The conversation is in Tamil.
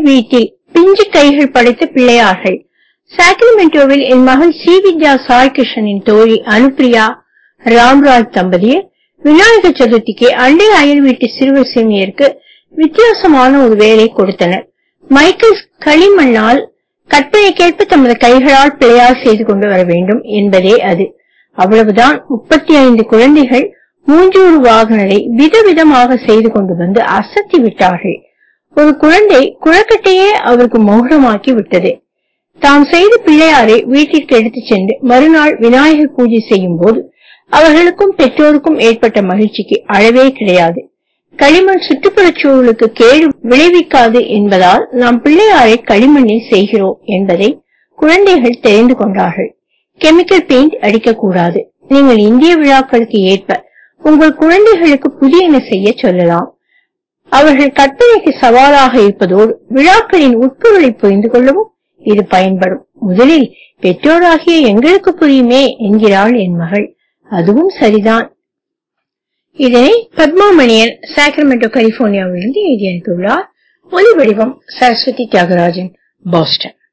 வீட்டில் பிஞ்சு கைகள் படைத்த பிள்ளையார்கள் சாக்ரமெண்டோவில் என் மகள் ஸ்ரீவித்யா சாய் கிருஷ்ணனின் தோழி அனுப்பிரியா ராம்ராஜ் தம்பதியர் விநாயகர் சதுர்த்திக்கு அண்டை அயல் வீட்டு சிறுவர் சிறுமியருக்கு வித்தியாசமான ஒரு வேலை கொடுத்தனர் மைக்கேல் களிமண்ணால் கற்பனைக்கேற்ப தமது கைகளால் பிள்ளையார் செய்து கொண்டு வர வேண்டும் என்பதே அது அவ்வளவுதான் முப்பத்தி ஐந்து குழந்தைகள் மூஞ்சூறு வாகனரை விதவிதமாக செய்து கொண்டு வந்து அசத்தி விட்டார்கள் ஒரு குழந்தை குழக்கட்டையே அவருக்கு மோகனமாக்கி விட்டது தாம் செய்த பிள்ளையாரை வீட்டிற்கு எடுத்துச் சென்று மறுநாள் விநாயகர் பூஜை செய்யும் போது அவர்களுக்கும் பெற்றோருக்கும் ஏற்பட்ட மகிழ்ச்சிக்கு அளவே கிடையாது களிமண் சுற்றுப்புறச் சூழலுக்கு கேடு விளைவிக்காது என்பதால் நாம் பிள்ளையாரை களிமண்ணில் செய்கிறோம் என்பதை குழந்தைகள் தெரிந்து கொண்டார்கள் கெமிக்கல் பெயிண்ட் அடிக்கக்கூடாது நீங்கள் இந்திய விழாக்களுக்கு ஏற்ப உங்கள் குழந்தைகளுக்கு புதியன செய்ய சொல்லலாம் அவர்கள் கற்பனைக்கு சவாலாக இருப்பதோடு விழாக்களின் உட்பொருளை புரிந்து கொள்ளவும் இது பயன்படும் முதலில் பெற்றோராகிய எங்களுக்கு புரியுமே என்கிறாள் என் மகள் அதுவும் சரிதான் இதனை பத்மாமணியன் சாக்ரமெண்டோ கலிபோர்னியாவிலிருந்து எழுதி அனுப்பியுள்ளார் ஒலி வடிவம் சரஸ்வதி தியாகராஜன் பாஸ்டன்